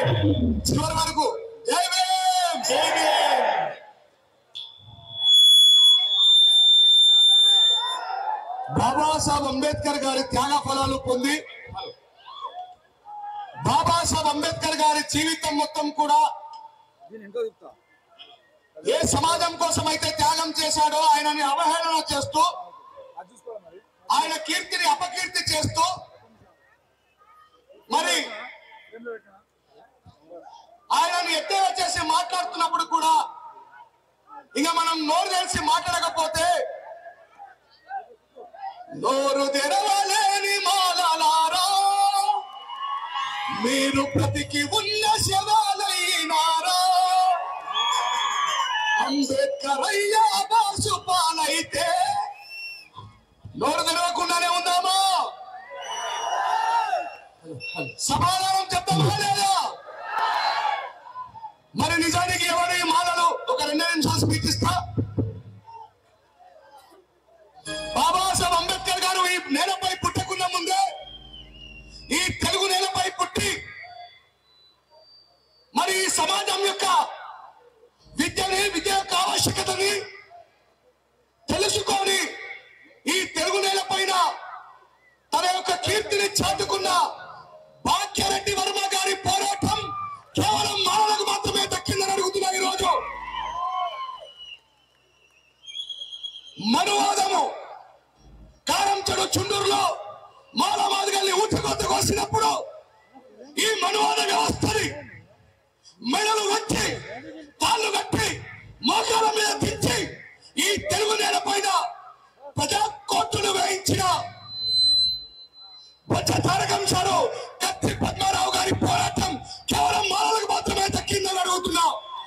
చివరి వరకు జై భీమ్ జై భీమ్ బాబాసాహెబ్ అంబేద్కర్ గారి త్యాగ ఫలాలు పొంది బాబాసాహెబ్ అంబేద్కర్ గారి జీవితం మొత్తం కూడా ఏ సమాజం కోసం అయితే త్యాగం చేశాడో ఆయనని అవహేళన చేస్తూ ఆయన కీర్తిని అపకీర్తి చేస్తూ మరి ఆయనని ఎత్తేలా చేసి మాట్లాడుతున్నప్పుడు కూడా ఇంకా మనం నోరు తెలిసి మాట్లాడకపోతే నోరు తెరవలేని మాలలారా మీరు బ్రతికి ఉన్న శవాలైనారా అంబేద్కర్ అయ్యా బాసు పాలైతే నోరు తెరవకుండానే ఉందామా సమాధానం చెప్తామా లేదా మరి నిజానికి ఎవరి మాలలు ఒక రెండు నిమిషాలు స్పీచ్ ఇస్తా బాబాసాహెబ్ అంబేద్కర్ గారు ఈ నేలపై పుట్టకున్న ముందే ఈ తెలుగు నేలపై పుట్టి మరి ఈ సమాజం యొక్క విద్యని విద్య యొక్క ఆవశ్యకతని తెలుసుకొని ఈ తెలుగు నేల పైన తన యొక్క కీర్తిని చాటుకున్న భాగ్యరెడ్డి వర్మ గారి పోరాటం కేవలం మానవులకు మాత్రమే దక్కిందని అడుగుతున్నా ఈరోజు మనువాదము కారంచెడు చుండూరులో మానవాదిగల్ని ఊచకొత్త కోసినప్పుడు ఈ మనువాద వ్యవస్థని మెడలు వచ్చి తాళ్ళు కట్టి మోకాల మీద దించి ఈ తెలుగు నేల పైన ప్రజా కోర్టులు వేయించిన బొజ్జ తారకంశారు కత్తి పద్మారావు గారి పోరాటం కేవలం మానవులకు మాత్రమే దక్కిందని అడుగుతున్నా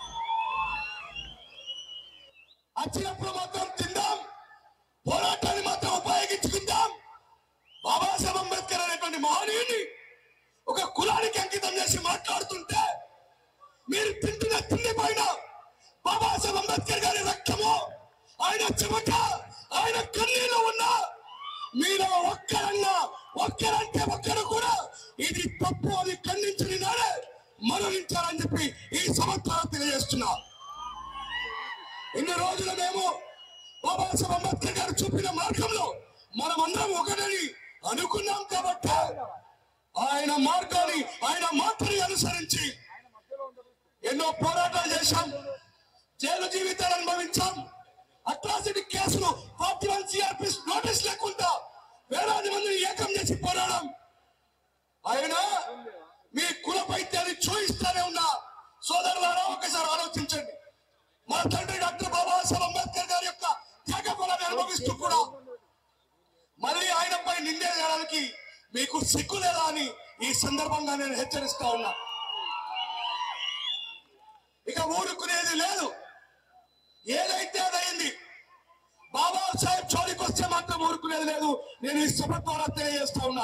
వచ్చినప్పుడు మాత్రం తిందాం పోరాటాన్ని మాత్రం ఉపయోగించుకుందాం బాబాసాహెబ్ అంబేద్కర్ అనేటువంటి మహనీయుని ఒక కులానికి అంకితం చేసి మాట్లాడుతుంటే మీరు తింటున్న తిండి పైన బాబాసాహెబ్ అంబేద్కర్ గారి రక్తము ఆయన చెమట ఆయన కన్నీళ్ళు ఉన్నా మీరు ఒక్కరన్నా ఒక్కరంటే ఒక్కరు కూడా ఇది తప్పు అని ఖండించని నాడే మరణించారని చెప్పి ఈ సంవత్సరం తెలియజేస్తున్నా ఇన్ని రోజులు మేము బాబాసాహెబ్ అంబేద్కర్ గారు చూపిన మార్గంలో మనమందరం ఒకటని అనుకున్నాం కాబట్టి ఆయన మార్గాన్ని ఆయన మాటని అనుసరించి ఎన్నో పోరాటాలు చేశాం జైలు జీవితాలు అనుభవించాం అట్రాసిటీ కేసులు ఫార్టీ వన్ సిఆర్పిస్ నోటీస్ లేకుండా వేలాది మందిని ఏకం చేసి పోరాడాం ఆయన మీ కుల పైత్యాన్ని చూయిస్తానే ఉన్నా సోదరులారా ఒకసారి ఆలోచించండి మన తండ్రి డాక్టర్ బాబాసాహెబ్ అంబేద్కర్ గారి యొక్క త్యాగ ఫలాన్ని అనుభవిస్తూ కూడా మళ్ళీ ఆయనపై నిందేయడానికి మీకు సిగ్గు లేదా అని ఈ సందర్భంగా నేను హెచ్చరిస్తా ఉన్నా ఇక ఊరుకునేది లేదు ఏదైతే అదైంది బాబా సాహెబ్ చోరీకి వస్తే మాత్రం ఊరుకునేది లేదు నేను ఈ సభ ద్వారా తెలియజేస్తా ఉన్నా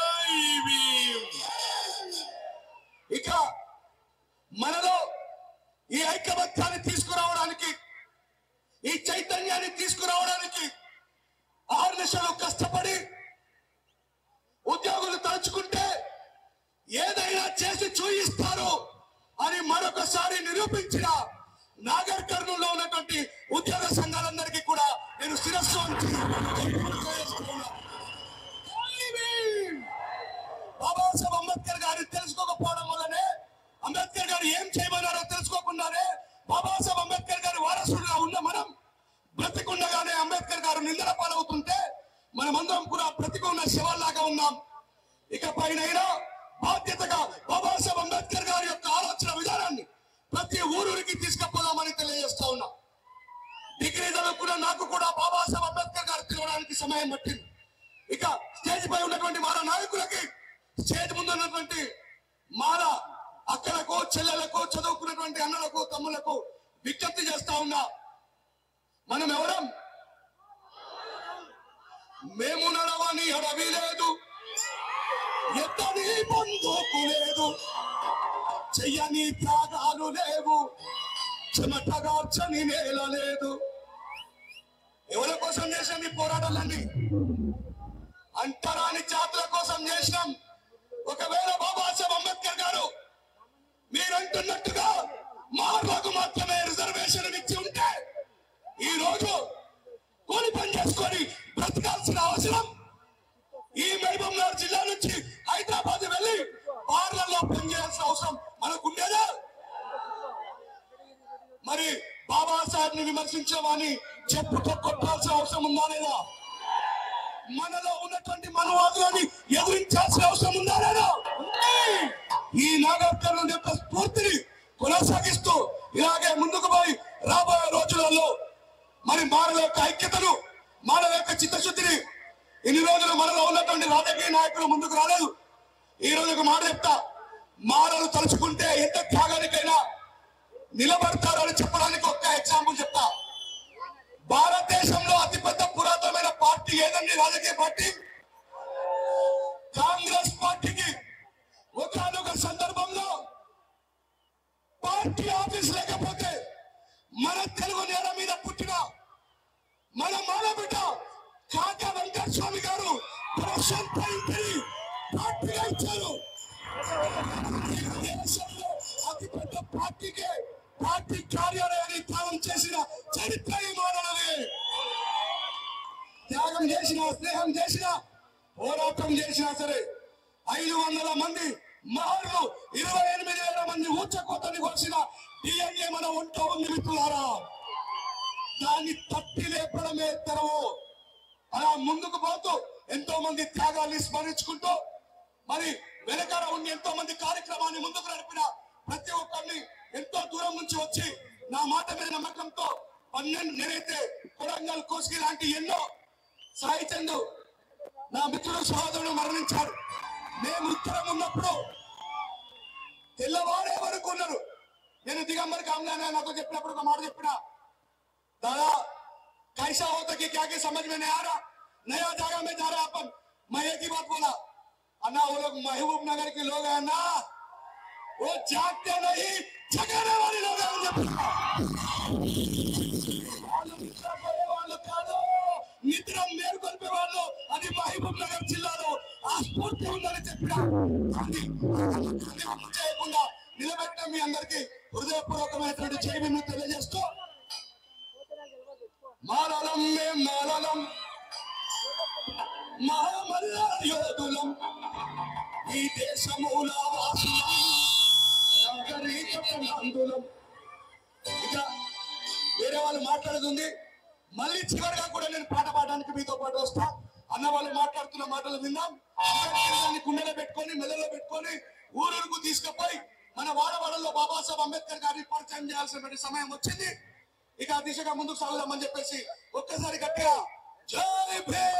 ఇక మనలో ఈ ఐకమత్యాన్ని తీసుకురావడానికి ఈ చైతన్యాన్ని తీసుకురావడానికి ఆరు నిమిషాలు కష్టపడి ఉద్యోగులు తలుచుకుంటే ఏదైనా చేసి చూయిస్తారు అని మరొకసారి నిరూపించిన నాగర్ కర్నూలులో ఉన్నటువంటి ఉద్యోగ సంఘాలందరికీ కూడా నేను శిరస్సు వంచి తెలియజేస్తున్నా. బాబాసాహెబ్ అంబేద్కర్ గారిని తెలుసుకోకపోవడం వల్లనే అంబేద్కర్ గారు ఏం చేయమన్నారో తెలుసుకోకుండానే బాబాసాహెబ్ అంబేద్కర్ గారి వారసుడుగా ఉన్న మనం బ్రతికుండగానే అంబేద్కర్ గారు నిందల పాలవుతుంటే మనమందరం కూడా బ్రతికున్న శవాల్లాగా ఉన్నాం ఇక పైన బాధ్యతగా బాబాసాహెబ్ అంబేద్కర్ గారి యొక్క ఆలోచన విధానాన్ని ప్రతి ఊరూరికి తీసుకుపోదామని తెలియజేస్తా ఉన్నా డిగ్రీ చదువుకున్న నాకు కూడా బాబాసాహెబ్ అంబేద్కర్ గారు తిరగడానికి సమయం పట్టింది ఇక స్టేజ్ పై ఉన్నటువంటి మన నాయకులకి స్టేజ్ ముందు ఉన్నటువంటి మాల అక్కలకు చెల్లెలకు చదువుకున్నటువంటి అన్నలకు తమ్ములకు విజ్ఞప్తి చేస్తా ఉన్నా మనం ఎవరం మేము నడవని అడవి లేదు ఎత్తని బంధుకు లేదు చెయ్యని త్యాగాలు లేవు చెమటగార్చని నేల లేదు ఎవరి కోసం చేసాం ఈ పోరాటాలన్నీ అంటరాని జాతుల కోసం చేసినాం ఒకవేళ బాబాసాహెబ్ అంబేద్కర్ గారు బ్రతకాల్సిన అవసరం ఈ మహబూబ్ నగర్ జిల్లా నుంచి హైదరాబాద్ వెళ్ళి బార్లలో పనిచేయాల్సిన అవసరం మనకు ఉండేదా మరి బాబాసాహెబ్ ని విమర్శించామని చెప్పుతో కొట్టాల్సిన అవసరం ఉందా లేదా మనలో ఉన్నటువంటి మనవాదులని ఎదిరించాల్సిన అవసరం ఉందా లేదా ఈ నాగరికరణ యొక్క స్ఫూర్తిని కొనసాగిస్తూ ఇలాగే ముందుకు పోయి రాబోయే రోజులలో మరి మానవ యొక్క ఐక్యతను మానవ యొక్క చిత్తశుద్ధిని ఇన్ని రోజులు మనలో ఉన్నటువంటి రాజకీయ నాయకులు ముందుకు రాలేదు ఈ రోజు ఒక మాట చెప్తా మానలు తలుచుకుంటే ఎంత త్యాగానికైనా నిలబడతారు అని చెప్పడానికి ఒక్క ఎగ్జాంపుల్ చెప్తా భారతదేశంలో అతిపెద్ద పురాతనమైన పార్టీ ఏదండి రాజకీయ పార్టీ కాంగ్రెస్ పార్టీకి ఒకనొక సందర్భంలో పార్టీ ఆఫీస్ లేకపోతే మన తెలుగు నేల మీద పుట్టిన మన మానబిడ్డ కాకా వెంకట స్వామి గారు తన సొంత ఇంటిని పార్టీగా ఇచ్చారు దేశంలో అతిపెద్ద పార్టీకే పార్టీ కార్యాలయాన్ని త్యాగం చేసిన చరిత్ర ఈ మానవులది త్యాగం చేసిన స్నేహం చేసిన పోరాటం చేసినా సరే ఐదు వందల మంది మహర్లు ఇరవై ఎనిమిది వేల మంది ఊచకోతని కొలిసిన డిఎన్ఏ మన ఒంట్లో ఉంది మిత్రులారా దాన్ని తట్టి లేపడమే తెరవు అలా ముందుకు పోతూ ఎంతో మంది త్యాగాన్ని స్మరించుకుంటూ మరి వెనకాల ఉండి ఎంతో మంది కార్యక్రమాన్ని ముందుకు నడిపిన ప్రతి ఒక్కరిని ఎంతో దూరం నుంచి వచ్చి నా మాట మీద నమ్మకంతో పన్నెండు నేనైతే కొడంగల్ కోసికి లాంటి ఎన్నో సాయి చందు నా మిత్రుడు సహోదరుడు మరణించాడు మేము ఉత్తరం ఉన్నప్పుడు తెల్లవారే వరకు ఉన్నారు నేను దిగంబర్ కామ్లానా నాతో చెప్పినప్పుడు ఒక మాట చెప్పిన दादा कैसा होता कि क्या के समझ में नहीं आ रहा नया जगह में जा रहा अपन मैं एक ही बात बोला अन्ना वो लोग महबूब नगर के लोग हैं ना वो जागते नहीं जगाने वाले लोग हैं उन्हें पता। వాళ్ళు నిద్రపోయే వాళ్ళు కాదు నిద్ర మేల్కొల్పే వాళ్ళు అది మహబూబ్ నగర్ జిల్లాలో ఆ స్ఫూర్తి ఉందని చెప్పిన అది అది చేయకుండా నిలబెట్టిన మీ అందరికీ హృదయపూర్వకమైనటువంటి చేయమని తెలియజేస్తూ మారలం మేం మారలం మహామల్ల యోధులం ఈ దేశమూల వాసులం నాగరిక ప్రబంధులం ఇక వేరే వాళ్ళు మాట్లాడుతుంది మళ్ళీ చివరిగా కూడా నేను పాట పాడడానికి మీతో పాటు వస్తా అన్న వాళ్ళు మాట్లాడుతున్న మాటలు విందాం దాన్ని గుండెలో పెట్టుకొని మెదడులో పెట్టుకొని ఊరుకు తీసుకుపోయి మన వాడవాడల్లో బాబాసాహెబ్ అంబేద్కర్ గారిని పరిచయం చేయాల్సినటువంటి సమయం వచ్చింది ఇక ఆ దిశగా ముందుకు సాగుదామని చెప్పేసి ఒక్కసారి గట్టిగా జై భీమ్